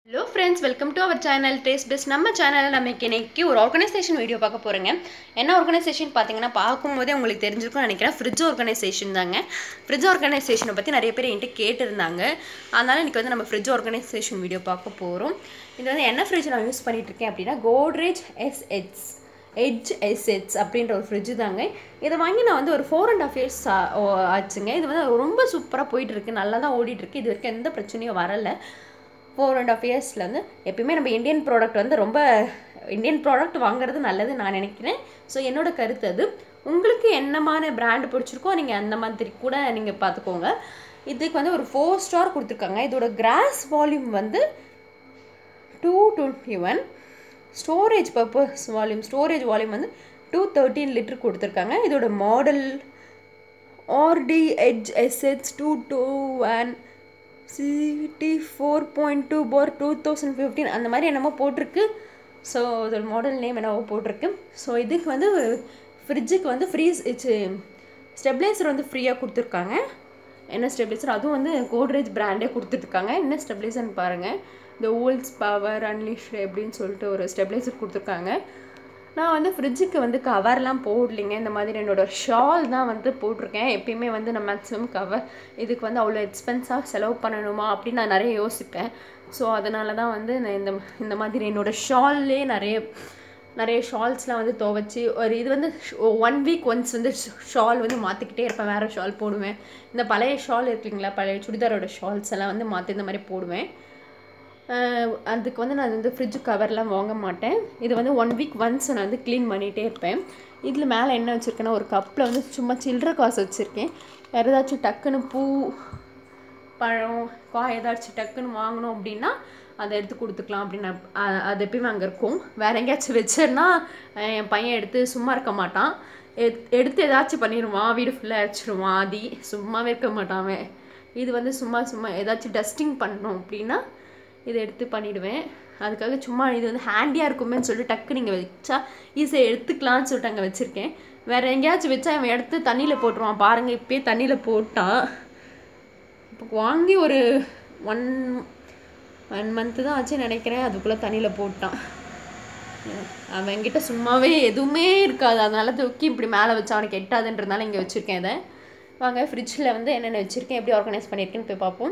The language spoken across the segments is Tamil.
hello friends welcome to our channel taste best நம்ம சேனலில் நம்ம இன்னைக்கு ஒரு ஆர்கனைசேஷன் வீடியோ பார்க்க போகிறோங்க என்ன ஆர்கனைசேஷன் பார்த்தீங்கன்னா பார்க்கும்போதே உங்களுக்கு தெரிஞ்சிருக்கும்னு நினைக்கிறேன் ஃப்ரிட்ஜ் ஆர்கனைசேஷன் தாங்க ஃப்ரிட்ஜ் ஆர்கனைசேஷனை பற்றி நிறைய பேர் என்கிட்ட கேட்டிருந்தாங்க அதனால இன்னைக்கு வந்து நம்ம ஃப்ரிட்ஜ் ஆர்கனைசேஷன் வீடியோ பார்க்க போகிறோம் இது வந்து என்ன ஃப்ரிட்ஜ் நான் யூஸ் பண்ணிட்டு இருக்கேன் அப்படின்னா கோட்ரேஜ் எஸ்ஹெச் எட்ஜ் எஸ்ஹெச் அப்படின்ற ஒரு ஃப்ரிட்ஜு தாங்க இதை வாங்கி நான் வந்து ஒரு ஃபோர் அண்ட் ஆஃப் இயர்ஸ் ஆச்சுங்க இது வந்து ரொம்ப சூப்பராக போயிட்டு இருக்கு நல்லா தான் ஓடிட்டு இருக்கு இது வரைக்கும் எந்த பிரச்சனையும் வரலை ஃபோர் அண்ட் ஆஃப் இயர்ஸ்லேருந்து எப்பயுமே நம்ம இந்தியன் ப்ராடக்ட் வந்து ரொம்ப இந்தியன் ப்ராடக்ட் வாங்குறது நல்லது நான் நினைக்கிறேன் ஸோ என்னோட கருத்து அது உங்களுக்கு என்னமான பிராண்ட் பிடிச்சிருக்கோ நீங்கள் அந்த மாதிரி கூட நீங்கள் பார்த்துக்கோங்க இதுக்கு வந்து ஒரு ஃபோர் ஸ்டார் கொடுத்துருக்காங்க இதோட கிராஸ் வால்யூம் வந்து two twenty one storage purpose volume storage volume வந்து டூ தேர்ட்டீன் லிட்டர் கொடுத்துருக்காங்க இதோட model R T edge S H two two one C D four point two four two thousand fifteen அந்த மாதிரி என்னமோ போட்டிருக்கு ஸோ அதோட மாடல் நேம் என்னவோ போட்டிருக்கு ஸோ இதுக்கு வந்து ஃப்ரிட்ஜுக்கு வந்து ஃப்ரீஸ் இட்ஸ் ஸ்டெபிளைசர் வந்து ஃப்ரீயாக கொடுத்துருக்காங்க என்ன ஸ்டெபிளைசர் அதுவும் வந்து கோட்ரேஜ் பிராண்டே கொடுத்துட்ருக்காங்க என்ன ஸ்டெபிளைசர்னு பாருங்கள் இந்த ஓல்ஸ் பவர் அன்லிஷ் அப்படின்னு சொல்லிட்டு ஒரு ஸ்டெபிளைசர் கொடுத்துருக்காங்க நான் வந்து ஃப்ரிட்ஜுக்கு வந்து கவர்லாம் போடலிங்க இந்த மாதிரி என்னோட ஷால் தான் வந்து போட்டிருக்கேன் எப்பயுமே வந்து நான் மேக்ஸிமம் கவர் இதுக்கு வந்து அவ்வளோ எக்ஸ்பென்ஸாக செலவு பண்ணணுமா அப்படின்னு நான் நிறைய யோசிப்பேன் ஸோ அதனால தான் வந்து நான் இந்த இந்த மாதிரி என்னோட ஷால்லே நிறைய நிறைய ஷால்ஸ்லாம் வந்து துவைச்சி ஒரு இது வந்து ஒன் வீக் ஒன்ஸ் வந்து ஷால் வந்து மாற்றிக்கிட்டே இருப்பேன் வேறு ஷால் போடுவேன் இந்த பழைய ஷால் இருக்குங்களா பழைய சுடிதாரோட ஷால்ஸ் எல்லாம் வந்து மாற்றி இந்த மாதிரி போடுவேன் அதுக்கு வந்து நான் வந்து ஃப்ரிட்ஜ் கவர்லாம் வாங்க மாட்டேன் இது வந்து ஒன் வீக் ஒன்ஸ் நான் வந்து க்ளீன் பண்ணிகிட்டே இருப்பேன் இதில் மேலே என்ன வச்சுருக்கேன்னா ஒரு கப்பில் வந்து சும்மா சில்லற காசு வச்சுருக்கேன் வேறு ஏதாச்சும் டக்குன்னு பூ பழம் காய் ஏதாச்சும் டக்குன்னு வாங்கணும் அப்படின்னா அதை எடுத்து கொடுத்துக்கலாம் அப்படின்னு அது எப்பயுமே அங்கே இருக்கும் வேறு எங்கேயாச்சும் வச்சேன்னா என் பையன் எடுத்து சும்மா இருக்க மாட்டான் எடுத்து ஏதாச்சும் பண்ணிடுவான் வீடு ஃபுல்லாக அடிச்சிடுவான் ஆதி சும்மாவே இருக்க மாட்டான் அவன் இது வந்து சும்மா சும்மா ஏதாச்சும் டஸ்டிங் பண்ணணும் அப்படின்னா இதை எடுத்து பண்ணிவிடுவேன் அதுக்காக சும்மா இது வந்து ஹேண்டியாக இருக்குமேன்னு சொல்லிட்டு டக்கு நீங்கள் வச்சா ஈஸியாக எடுத்துக்கலாம்னு சொல்லிட்டு அங்கே வச்சுருக்கேன் வேறு எங்கேயாச்சும் வச்சா அவன் எடுத்து தண்ணியில் போட்டுருவான் பாருங்கள் இப்போயே தண்ணியில் போட்டான் இப்போ வாங்கி ஒரு ஒன் ஒன் மந்த்து தான் ஆச்சு நினைக்கிறேன் அதுக்குள்ளே தண்ணியில் போட்டான் அவன்கிட்ட சும்மாவே எதுவுமே இருக்காது அதனால தூக்கி இப்படி மேலே வச்சா அவனுக்கு எட்டாதுன்றதுனால இங்கே வச்சுருக்கேன் இதை வாங்க ஃப்ரிட்ஜில் வந்து என்னென்ன வச்சுருக்கேன் எப்படி ஆர்கனைஸ் பண்ணியிருக்கேன்னு போய் பார்ப்போம்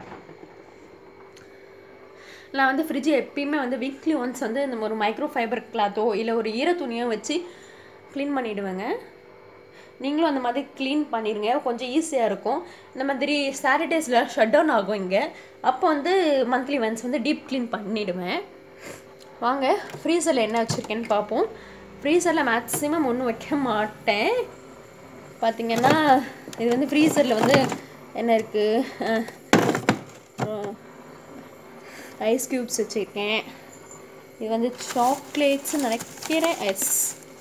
நான் வந்து ஃப்ரிட்ஜ் எப்பயுமே வந்து வீக்லி ஒன்ஸ் வந்து இந்த ஒரு மைக்ரோ ஃபைபர் கிளாத்தோ இல்லை ஒரு ஈர துணியோ வச்சு க்ளீன் பண்ணிவிடுவேங்க நீங்களும் அந்த மாதிரி க்ளீன் பண்ணிடுங்க கொஞ்சம் ஈஸியாக இருக்கும் இந்த மாதிரி சாட்டர்டேஸில் ஷட் டவுன் ஆகும் இங்கே அப்போ வந்து மந்த்லி ஒன்ஸ் வந்து டீப் க்ளீன் பண்ணிவிடுவேன் வாங்க ஃப்ரீசரில் என்ன வச்சுருக்கேன்னு பார்ப்போம் ஃப்ரீசரில் மேக்ஸிமம் ஒன்றும் வைக்க மாட்டேன் பார்த்திங்கன்னா இது வந்து ஃப்ரீசரில் வந்து என்ன இருக்குது ஐஸ் க்யூப்ஸ் வச்சுருக்கேன் இது வந்து சாக்லேட்ஸ் நினைக்கிறேன் எஸ்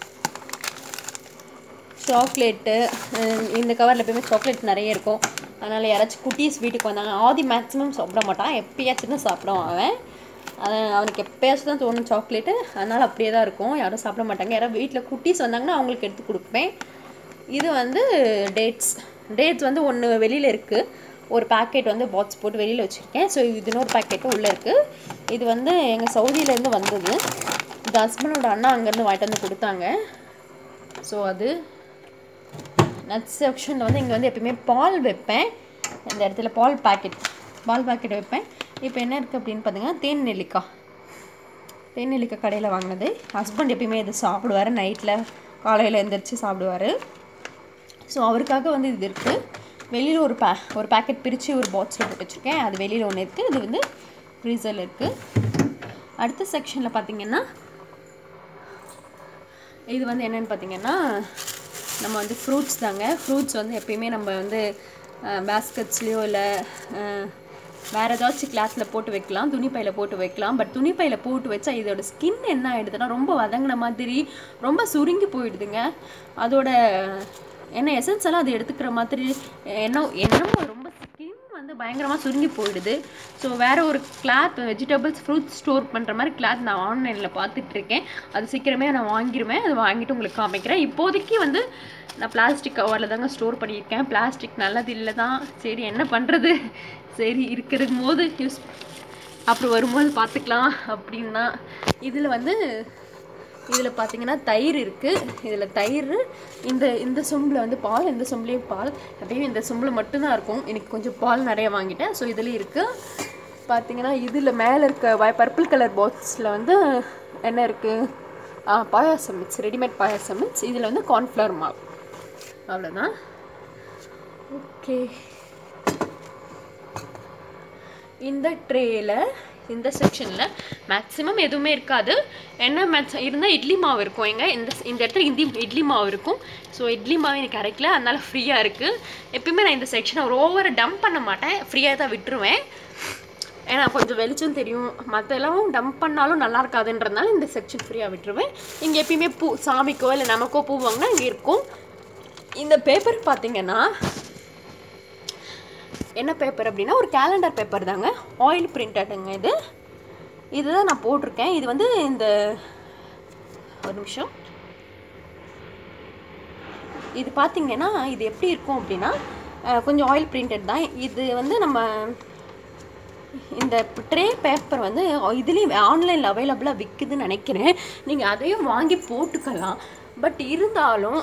சாக்லேட்டு இந்த கவரில் எப்பயுமே சாக்லேட் நிறைய இருக்கும் அதனால் யாராச்சும் குட்டீஸ் வீட்டுக்கு வந்தாங்க ஆதி மேக்ஸிமம் சாப்பிட மாட்டான் எப்பயாச்சும் தான் சாப்பிடுவான் அவன் அது அவனுக்கு எப்பயாச்சும் தான் தோணும் சாக்லேட்டு அதனால் அப்படியே தான் இருக்கும் யாரும் சாப்பிட மாட்டாங்க யாராவது வீட்டில் குட்டீஸ் வந்தாங்கன்னா அவங்களுக்கு எடுத்து கொடுப்பேன் இது வந்து டேட்ஸ் டேட்ஸ் வந்து ஒன்று வெளியில் இருக்குது ஒரு பேக்கெட் வந்து பாக்ஸ் போட்டு வெளியில் வச்சுருக்கேன் ஸோ இது இன்னொரு பேக்கெட்டும் உள்ளே இருக்குது இது வந்து எங்கள் சவுதியிலேருந்து வந்தது இது ஹஸ்பண்டோட அண்ணா அங்கேருந்து வாங்கிட்டு வந்து கொடுத்தாங்க ஸோ அது நட்ஸ் செக்ஷனில் வந்து இங்கே வந்து எப்பயுமே பால் வைப்பேன் இந்த இடத்துல பால் பாக்கெட் பால் பாக்கெட் வைப்பேன் இப்போ என்ன இருக்குது அப்படின்னு பார்த்தீங்கன்னா தேன் நெல்லிக்காய் தேன் நெல்லிக்காய் கடையில் வாங்கினது ஹஸ்பண்ட் எப்பயுமே இது சாப்பிடுவார் நைட்டில் காலையில் எழுந்திரிச்சு சாப்பிடுவார் ஸோ அவருக்காக வந்து இது இருக்குது வெளியில் ஒரு பே ஒரு பேக்கெட் பிரித்து ஒரு பாக்ஸில் போட்டு வச்சுருக்கேன் அது வெளியில் ஒன்று இருக்குது இது வந்து ஃப்ரீசரில் இருக்குது அடுத்த செக்ஷனில் பார்த்திங்கன்னா இது வந்து என்னென்னு பார்த்தீங்கன்னா நம்ம வந்து ஃப்ரூட்ஸ் தாங்க ஃப்ரூட்ஸ் வந்து எப்பயுமே நம்ம வந்து பேஸ்கட்ஸ்லேயோ இல்லை வேறு ஏதாச்சும் கிளாத்தில் போட்டு வைக்கலாம் துணிப்பையில் போட்டு வைக்கலாம் பட் துணிப்பையில் போட்டு வச்சா இதோட ஸ்கின் என்ன ஆகிடுதுன்னா ரொம்ப வதங்கின மாதிரி ரொம்ப சுருங்கி போயிடுதுங்க அதோட என்ன எசன்ஸ் எல்லாம் அது எடுத்துக்கிற மாதிரி என்ன என்னமோ ரொம்ப ஸ்கின் வந்து பயங்கரமாக சுருங்கி போயிடுது ஸோ வேறு ஒரு கிளாத் வெஜிடபிள்ஸ் ஃப்ரூட்ஸ் ஸ்டோர் பண்ணுற மாதிரி கிளாத் நான் ஆன்லைனில் பார்த்துட்ருக்கேன் அது சீக்கிரமே நான் வாங்கிடுவேன் அது வாங்கிட்டு உங்களுக்கு காமிக்கிறேன் இப்போதைக்கு வந்து நான் பிளாஸ்டிக் கவரில் தாங்க ஸ்டோர் பண்ணியிருக்கேன் பிளாஸ்டிக் நல்லது இல்லை தான் சரி என்ன பண்ணுறது சரி இருக்கிற போது யூஸ் அப்புறம் வரும்போது பார்த்துக்கலாம் அப்படின்னா இதில் வந்து இதில் பார்த்தீங்கன்னா தயிர் இருக்குது இதில் தயிர் இந்த இந்த சொம்பில் வந்து பால் இந்த சொம்புலேயும் பால் அப்படியே இந்த சொம்பில் மட்டும்தான் இருக்கும் எனக்கு கொஞ்சம் பால் நிறைய வாங்கிட்டேன் ஸோ இதுலேயும் இருக்குது பார்த்தீங்கன்னா இதில் மேலே இருக்க பர்பிள் கலர் பாக்ஸில் வந்து என்ன இருக்குது ஆ payasam mix readymade payasam mix இதில் வந்து கார்ன்ஃப்ளவர் மாவு அவ்வளோதான் ஓகே இந்த ட்ரேயில் இந்த செக்ஷனில் மேக்ஸிமம் எதுவுமே இருக்காது என்ன மேக்ஸ் இருந்தால் இட்லி மாவு இருக்கும் எங்க இந்த இந்த இடத்துல இந்தி இட்லி மாவு இருக்கும் ஸோ இட்லி மாவு எனக்கு கிடைக்கல அதனால ஃப்ரீயாக இருக்குது எப்பயுமே நான் இந்த செக்ஷனை ஒரு ஓவரை டம்ப் பண்ண மாட்டேன் ஃப்ரீயாக தான் விட்டுருவேன் ஏன்னா கொஞ்சம் வெளிச்சம் தெரியும் மற்ற எல்லாம் டம்ப் பண்ணாலும் நல்லா இருக்காதுன்றதுனால இந்த செக்ஷன் ஃப்ரீயாக விட்டுருவேன் இங்கே எப்பயுமே பூ சாமிக்கோ இல்லை நமக்கோ பூ வாங்கினா இங்கே இருக்கும் இந்த பேப்பர் பார்த்தீங்கன்னா என்ன பேப்பர் அப்படின்னா ஒரு கேலண்டர் பேப்பர் தாங்க ஆயில் பிரிண்டடுங்க இது இதுதான் நான் போட்டிருக்கேன் இது வந்து இந்த ஒரு நிமிஷம் இது பார்த்தீங்கன்னா இது எப்படி இருக்கும் அப்படின்னா அஹ், கொஞ்சம் ஆயில் பிரிண்டட் தான் இது வந்து நம்ம இந்த ட்ரே பேப்பர் வந்து இதுலேயும் ஆன்லைனில் அவைலபிளாக விற்குதுன்னு நினைக்கிறேன் நீங்கள் அதையும் வாங்கி போட்டுக்கலாம் பட் இருந்தாலும்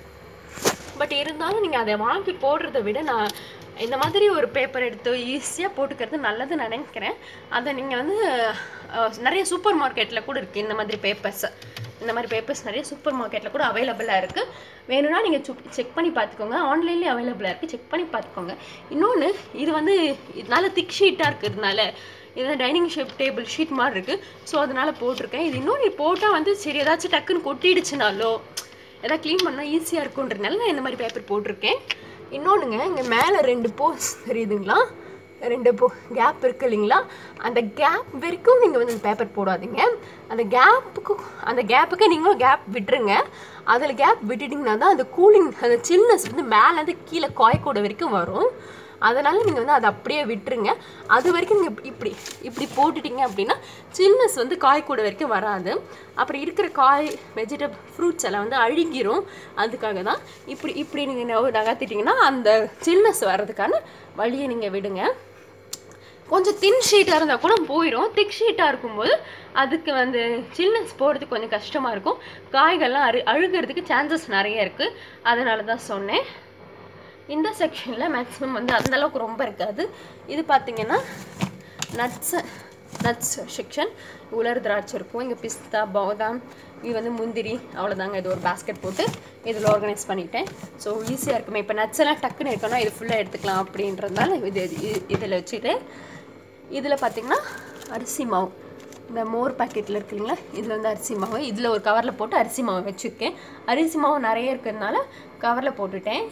பட் இருந்தாலும் நீங்கள் அதை வாங்கி போடுறத விட நான் இந்த மாதிரி ஒரு பேப்பர் எடுத்து ஈஸியாக போட்டுக்கிறது நல்லதுன்னு நினைக்கிறேன் அதை நீங்கள் வந்து அஹ், நிறைய சூப்பர் மார்க்கெட்டில் கூட இருக்குது இந்த மாதிரி பேப்பர்ஸ் இந்த மாதிரி பேப்பர்ஸ் நிறைய சூப்பர் மார்க்கெட்டில் கூட அவைலபிளாக இருக்குது வேணும்னா நீங்கள் செக் பண்ணி பார்த்துக்கோங்க ஆன்லைன்லேயே அவைலபிளாக இருக்குது செக் பண்ணி பார்த்துக்கோங்க இன்னொன்று இது வந்து இது நல்ல திக் ஷீட்டாக இருக்கிறதுனால இது டைனிங் ஷேப் டேபிள் ஷீட் மாதிரி இருக்குது ஸோ அதனால் போட்டிருக்கேன் இது இன்னும் நீ போட்டால் வந்து சரி ஏதாச்சும் டக்குன்னு கொட்டிடுச்சுனாலோ எதாவது க்ளீன் பண்ணால் ஈஸியாக இருக்குன்றதுனால நான் இந்த மாதிரி பேப்பர் போட்டிருக்கேன் இன்னொன்றுங்க இங்கே மேலே ரெண்டு போஸ் தெரியுதுங்களா ரெண்டு போ கேப் இருக்கு இல்லைங்களா அந்த கேப் வரைக்கும் நீங்கள் வந்து இந்த பேப்பர் போடாதீங்க அந்த கேப்புக்கு அந்த கேப்புக்கு நீங்களும் கேப் விட்டுருங்க அதில் கேப் விட்டுட்டிங்கன்னா தான் அந்த கூலிங் அந்த சில்னஸ் வந்து மேலேருந்து கீழே காய்க்கூட வரைக்கும் வரும் அதனால் நீங்கள் வந்து அதை அப்படியே விட்டுருங்க அது வரைக்கும் நீங்கள் இப்படி இப்படி போட்டுட்டீங்க அப்படின்னா சில்னஸ் வந்து காய் கூட வரைக்கும் வராது அப்புறம் இருக்கிற காய் வெஜிடபிள் ஃப்ரூட்ஸ் எல்லாம் வந்து அழுகிரும் அதுக்காக தான் இப்படி இப்படி நீங்கள் நகர்த்திட்டிங்கன்னா அந்த சில்னஸ் வர்றதுக்கான வழியை நீங்கள் விடுங்க கொஞ்சம் தின் ஷீட்டாக இருந்தால் கூட போயிடும் திக் ஷீட்டாக இருக்கும்போது அதுக்கு வந்து சில்னஸ் போகிறதுக்கு கொஞ்சம் கஷ்டமாக இருக்கும் காய்கள்லாம் அழு அழுகிறதுக்கு சான்சஸ் நிறைய இருக்குது அதனால தான் சொன்னேன் இந்த செக்ஷனில் மேக்ஸிமம் வந்து அந்த அளவுக்கு ரொம்ப இருக்காது இது பார்த்தீங்கன்னா நட்ஸு நட்ஸ் செக்ஷன் உலர் திராட்சை இருக்கும் இங்கே பிஸ்தா பாதாம் இது வந்து முந்திரி அவ்வளோதாங்க இது ஒரு பேஸ்கெட் போட்டு இதில் ஆர்கனைஸ் பண்ணிட்டேன் ஸோ ஈஸியாக இருக்குமே இப்போ நட்ஸ் எல்லாம் டக்குன்னு இருக்கணும் இது ஃபுல்லாக எடுத்துக்கலாம் அப்படின்றதுனால இது இதில் வச்சுட்டு இதில் பார்த்தீங்கன்னா அரிசி மாவு இந்த மோர் பாக்கெட்டில் இருக்கு இல்லைங்களா இதில் வந்து அரிசி மாவு இதில் ஒரு கவரில் போட்டு அரிசி மாவு வச்சுருக்கேன் அரிசி மாவு நிறைய இருக்கிறதுனால கவரில் போட்டுட்டேன்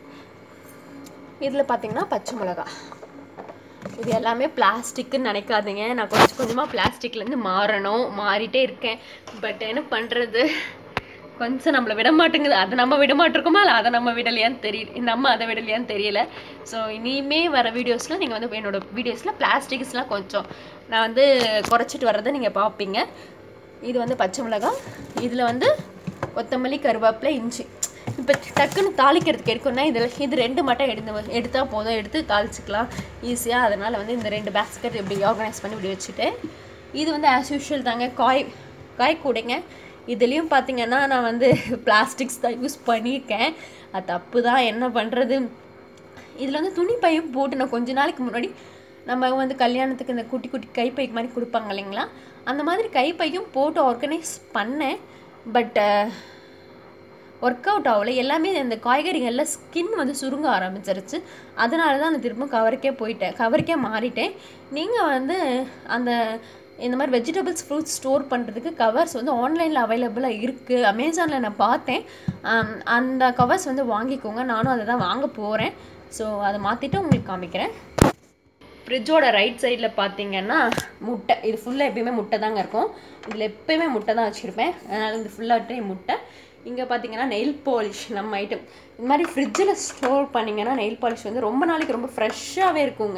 இதில் பார்த்தீங்கன்னா பச்சை மிளகா இது எல்லாமே பிளாஸ்டிக்குன்னு நினைக்காதீங்க நான் கொஞ்சம் கொஞ்சமாக பிளாஸ்டிக்லேருந்து மாறணும் மாறிட்டே இருக்கேன் பட் என்ன பண்ணுறது கொஞ்சம் நம்மளை விட மாட்டேங்குது அதை நம்ம விட மாட்டிருக்கோமா இல்லை அதை நம்ம விடலையான்னு தெரியல நம்ம அதை விடலையான்னு தெரியல ஸோ இனிமே வர வீடியோஸில் நீங்கள் வந்து என்னோட வீடியோஸில் பிளாஸ்டிக்ஸ்லாம் கொஞ்சம் நான் வந்து குறைச்சிட்டு வர்றதை நீங்கள் பார்ப்பீங்க இது வந்து பச்சை மிளகாய் இதில் வந்து கொத்தமல்லி கருவேப்பிலை இஞ்சி இப்போ டக்குன்னு தாளிக்கிறதுக்கு எடுக்கணும்னா இதில் இது ரெண்டு மட்டும் எடுத்து எடுத்தால் போதும் எடுத்து தாளிச்சிக்கலாம் ஈஸியாக அதனால் வந்து இந்த ரெண்டு பேஸ்கெட் இப்படி ஆர்கனைஸ் பண்ணி இப்படி வச்சுட்டு இது வந்து ஆஸ் யூஷுவல் தாங்க காய் காய் கூடைங்க இதுலேயும் பார்த்தீங்கன்னா நான் வந்து பிளாஸ்டிக்ஸ் தான் யூஸ் பண்ணியிருக்கேன் அது தப்பு தான் என்ன பண்ணுறது இதில் வந்து துணி பையும் போட்டு நான் கொஞ்ச நாளைக்கு முன்னாடி நம்ம வந்து கல்யாணத்துக்கு இந்த குட்டி குட்டி கைப்பை மாதிரி கொடுப்பாங்க இல்லைங்களா அந்த மாதிரி கைப்பையும் போட்டு ஆர்கனைஸ் பண்ணேன் பட் ஒர்க் அவுட் ஆகல எல்லாமே இந்த காய்கறிகளில் ஸ்கின் வந்து சுருங்க ஆரம்பிச்சிருச்சு அதனால தான் நான் திரும்ப கவருக்கே போயிட்டேன் கவருக்கே மாறிட்டேன் நீங்கள் வந்து அந்த இந்த மாதிரி வெஜிடபிள்ஸ் ஃப்ரூட்ஸ் ஸ்டோர் பண்ணுறதுக்கு கவர்ஸ் வந்து ஆன்லைனில் அவைலபிளாக இருக்குது அமேசானில் நான் பார்த்தேன் ஆம், அந்த கவர்ஸ் வந்து வாங்கிக்கோங்க நானும் அதை தான் வாங்க போகிறேன் ஸோ அதை மாற்றிட்டு உங்களுக்கு காமிக்கிறேன் ஃப்ரிட்ஜோட ரைட் சைடில் பார்த்தீங்கன்னா முட்டை இது ஃபுல்லாக எப்பயுமே முட்டை தாங்க இருக்கும் இதில் எப்பயுமே முட்டை தான் வச்சுருப்பேன் அதனால் இது ஃபுல்லாகட்டே முட்டை இங்கே பார்த்தீங்கன்னா நெயில் பாலிஷ் நம்ம ஐட்டம் இந்த மாதிரி ஃப்ரிட்ஜில் ஸ்டோர் பண்ணிங்கன்னா நெயில் பாலிஷ் வந்து ரொம்ப நாளைக்கு ரொம்ப ஃப்ரெஷ்ஷாகவே இருக்குங்க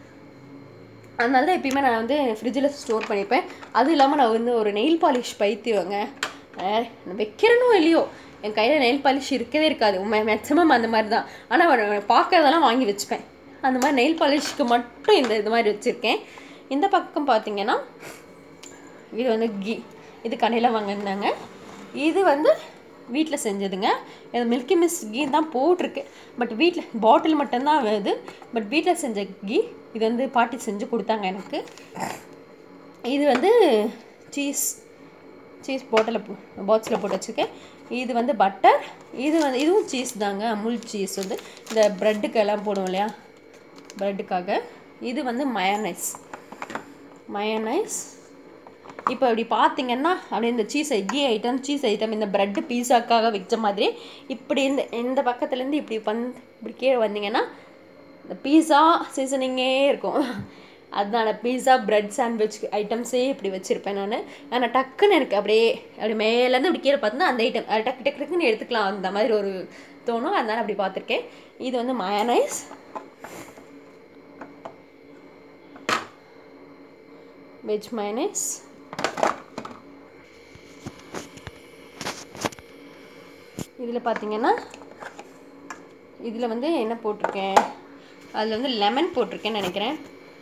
அதனால தான் எப்பயுமே நான் வந்து ஃப்ரிட்ஜில் ஸ்டோர் பண்ணிப்பேன் அதுவும் இல்லாமல் நான் வந்து ஒரு நெயில் பாலிஷ் பைத்தியவங்க அஹ் நான் வைக்கிறனோ இல்லையோ என் கையில் நெயில் பாலிஷ் இருக்கவே இருக்காது மேக்ஸிமம் அந்த மாதிரி தான் ஆனால் பார்க்கறதெல்லாம் வாங்கி வச்சுப்பேன் அந்த மாதிரி நெயில் பாலிஷ்க்கு மட்டும் இந்த இது மாதிரி வச்சுருக்கேன் இந்த பக்கம் பார்த்தீங்கன்னா இது வந்து கீ இது கடையில் வாங்கியிருந்தாங்க இது வந்து வீட்டில் செஞ்சதுங்க இது மில்கி மிஸ் கீ தான் போட்டிருக்கு பட் வீட்டில் பாட்டில் மட்டும்தான் இது பட் வீட்டில் செஞ்ச கீ இது வந்து பாட்டி செஞ்சு கொடுத்தாங்க எனக்கு இது வந்து சீஸ் சீஸ் பாட்டில் பாக்ஸில் போட்டு வச்சுருக்கேன் இது வந்து பட்டர் இது வந்து இதுவும் சீஸ் தாங்க அமுல் சீஸ் வந்து இந்த ப்ரெட்டுக்கு எல்லாம் போடுவோம் இல்லையா ப்ரெட்டுக்காக இது வந்து மயனைஸ் மயனைஸ் இப்போ இப்படி பார்த்தீங்கன்னா அப்படியே இந்த சீஸ் கீ ஐட்டம் சீஸ் ஐட்டம் இந்த ப்ரெட்டு பீஸாக்காக வச்ச மாதிரி இப்படி இந்த இந்த பக்கத்துலேருந்து இப்படி வந்து இப்படி கீழே வந்தீங்கன்னா இந்த பீஸா சீசனிங்கே இருக்கும் அதனால பீஸா பிரெட் சாண்ட்விச் ஐட்டம்ஸே இப்படி வச்சுருப்பேன் நான் ஆனால் டக்குன்னு எனக்கு அப்படியே அப்படி மேலேருந்து இப்படி கீழே பார்த்தா அந்த ஐட்டம் அது டக்கு டக்கு டக்குன்னு எடுத்துக்கலாம் அந்த மாதிரி ஒரு தோணும் அதனால் அப்படி பார்த்துருக்கேன் இது வந்து மயனைஸ் வெஜ் மயனைஸ் இதில் பார்த்தீங்கன்னா இதில் வந்து என்ன போட்டிருக்கேன் அதில் வந்து லெமன் போட்டிருக்கேன்னு நினைக்கிறேன்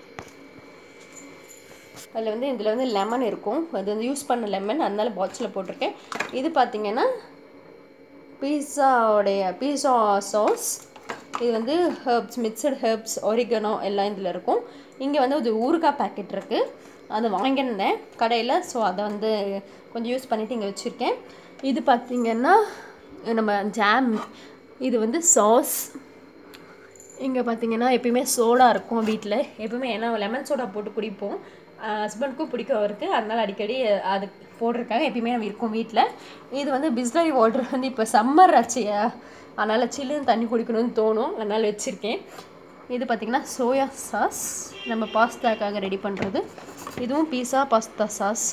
அதில் வந்து இதில் வந்து லெமன் இருக்கும் அது வந்து யூஸ் பண்ண லெமன் அதனால பாக்ஸில் போட்டிருக்கேன் இது பார்த்தீங்கன்னா பீஸாவுடைய பீஸா சாஸ் இது வந்து ஹெர்ப்ஸ் மிக்சட் ஹெர்ப்ஸ் ஒரிகனோ எல்லாம் இதில் இருக்கும் இங்கே வந்து ஒரு ஊறுகாய் பேக்கெட் இருக்குது அதை வாங்கியிருந்தேன் கடையில் ஸோ அதை வந்து கொஞ்சம் யூஸ் பண்ணிவிட்டு இங்கே வச்சுருக்கேன் இது பார்த்திங்கன்னா நம்ம ஜாம் இது வந்து சாஸ் இங்கே பார்த்தீங்கன்னா எப்பயுமே சோடா இருக்கும் வீட்டில் எப்பவுமே ஏன்னா லெமன் சோடா போட்டு குடிப்போம் ஹஸ்பண்டுக்கும் பிடிக்கும் அவருக்கு அதனால் அடிக்கடி அது போட்டிருக்காங்க எப்பயுமே நம்ம இருக்கும் வீட்டில் இது வந்து பிஸ்லரி வாட்டர் வந்து இப்போ சம்மர் ஆச்சுயா அதனால் சில்லுன்னு தண்ணி குடிக்கணும்னு தோணும் அதனால் வச்சுருக்கேன் இது பார்த்திங்கன்னா சோயா சாஸ் நம்ம பாஸ்தாக்காக ரெடி பண்ணுறது இதுவும் பீஸா பாஸ்தா சாஸ்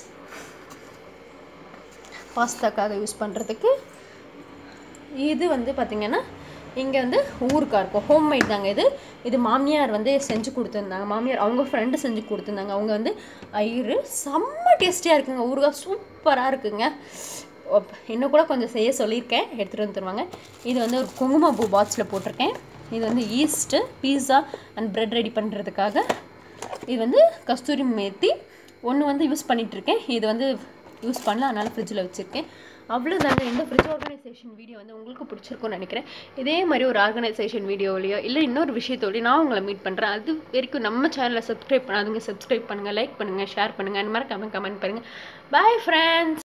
பாஸ்தாக்காக யூஸ் பண்ணுறதுக்கு இது வந்து பார்த்திங்கன்னா இங்கே வந்து ஊறுகாய் இருக்கும் ஹோம்மேட் தாங்க இது இது மாமியார் வந்து செஞ்சு கொடுத்துருந்தாங்க மாமியார் அவங்க ஃப்ரெண்டு செஞ்சு கொடுத்துருந்தாங்க அவங்க வந்து ஐரு செம்ம டேஸ்டியாக இருக்குங்க ஊறுகாய் சூப்பராக இருக்குங்க இன்னும் கூட கொஞ்சம் செய்ய சொல்லியிருக்கேன் எடுத்துகிட்டு வந்து தருவாங்க இது வந்து ஒரு குங்குமப்பூ பாக்ஸில் போட்டிருக்கேன் இது வந்து yeast pizza and bread ready பண்ணுறதுக்காக இது வந்து கஸ்தூரி மேத்தி ஒன்று வந்து யூஸ் பண்ணிகிட்ருக்கேன் இது வந்து யூஸ் பண்ணல அதனால் ஃப்ரிட்ஜில் வச்சுருக்கேன் அவ்வளோதாங்க இந்த ஃப்ரிட்ஜ் ஆர்கனைசேஷன் வீடியோ வந்து உங்களுக்கு பிடிச்சிருக்கும்னு நினைக்கிறேன் இதே மாதிரி ஒரு ஆர்கனைசேஷன் வீடியோலையோ இல்லை இன்னொரு விஷயத்தோடய நான் உங்களை மீட் பண்ணுறேன் அது வரைக்கும் நம்ம சேனலை சப்ஸ்கிரைப் பண்ணாதுங்க சப்ஸ்கிரைப் பண்ணுங்கள் லைக் பண்ணுங்கள் ஷேர் பண்ணுங்கள் அந்த மாதிரி கமெண்ட் கமெண்ட் பண்ணுங்கள் பாய் ஃப்ரெண்ட்ஸ்